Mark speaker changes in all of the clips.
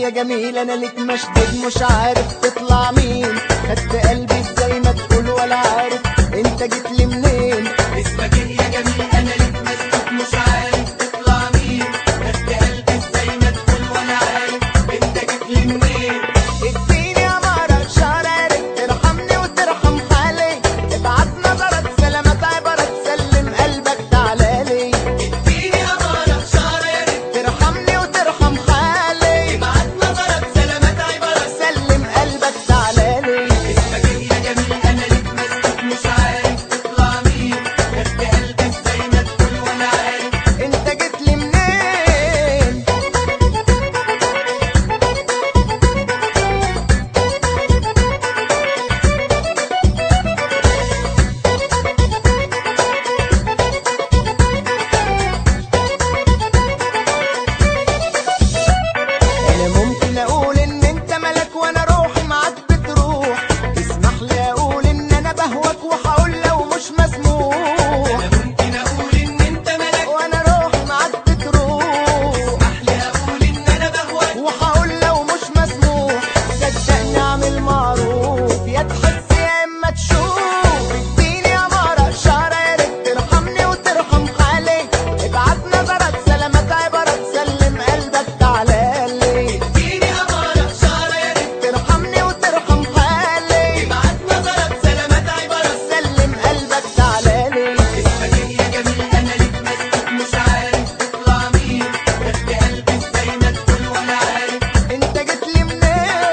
Speaker 1: يا جميل انا ليك مشدود مش عارف تطلع مين خدت قلبي ازاي ما تقول ولا عارف انت جيت لي منين
Speaker 2: اسمك ايه يا جميل انا ليك مسكوت مش عارف تطلع مين خدت قلبي ازاي ما تقول ولا عارف انت جيت لي منين
Speaker 1: اديني يا مرة شرارك ترحمني وترحم حالي ابعت نظرك سلامات عبرك سلم قلبك تعالالي
Speaker 2: اديني امارة شعرك
Speaker 1: ترحمني وترحم حالي
Speaker 2: ابعت نظرك سلامات عبرك
Speaker 1: سلم قلبك تعالالي
Speaker 2: اسمك ايه يا جميل انا ليك مسكوت مش عارف تطلع مين خدت قلبي ازاي ما تقول ولا عارف
Speaker 1: انت جيت لي منين انا ممكن اقول ان انت ملك وانا روحي معاك بتروح اسمح لي اقول ان انا بهوك وهقول لو مش مسموح
Speaker 2: انا ممكن اقول ان انت ملك
Speaker 1: وانا روحي معاك بتروح
Speaker 2: اسمح لي اقول ان انا بهواك
Speaker 1: وهقول لو مش مسموح صدقني اعمل معروف يا تحس يا اما تشوف اديني يا مرة شعرك ترحمني وترحم حالي ابعت نظرك سلامات عبرك سلم قلبك تعالالي
Speaker 2: اديني امارة شعرك
Speaker 1: ترحمني وترحم حالي
Speaker 2: ابعت نظرك سلامات عبرك
Speaker 1: سلم قلبك تعالالي
Speaker 2: اسمك ايه يا جميل انا ليك مسكوت مش عارف تطلع مين خدت قلبي ازاي ما تقول ولا عارف
Speaker 1: انت جيت لي منين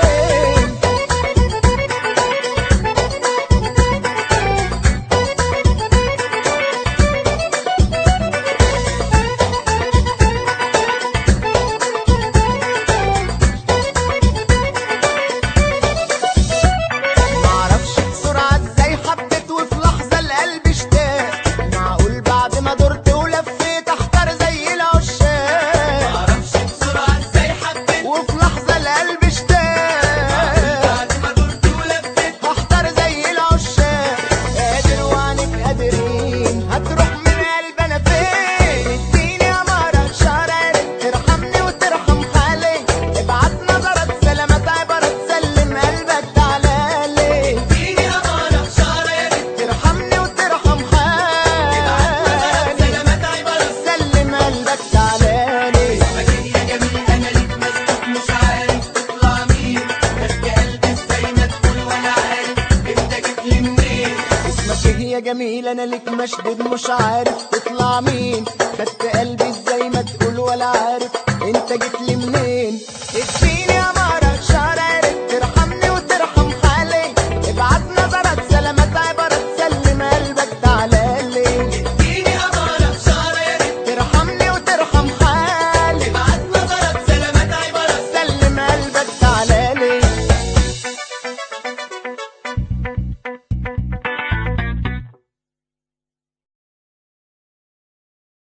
Speaker 1: معرفش بسرعة ازاي حبيت وفي لحظة القلب اشتاق معقول بعد ما دورت ولفيت احتار زي العشاق
Speaker 2: معرفش بسرعة ازاي حبيت
Speaker 1: وفي لحظة القلب اشتاق
Speaker 2: بعد ما دورت ولفيت
Speaker 1: هختار زي العشاق قادر وعنك قادرين هتروح من قلب انا فين اديني يا مرة شعرك ترحمني وترحم حالي ابعت نظرك سلامات عبرك سلم قلبك تعالالي
Speaker 2: اديني امارة شعرك
Speaker 1: ترحمني وترحم
Speaker 2: ابعت نظرك
Speaker 1: حالي
Speaker 2: سلامات عبرك
Speaker 1: سلم قلبك تعالالي
Speaker 2: اسمك ايه يا جميل انا ليك مسكوت مش عارف تطلع مين خدت قلبي ازاي ما تقول ولا عارف انت جيت لي منين
Speaker 1: اسمك ايه يا جميل انا ليك مشدود مش عارف تطلع مين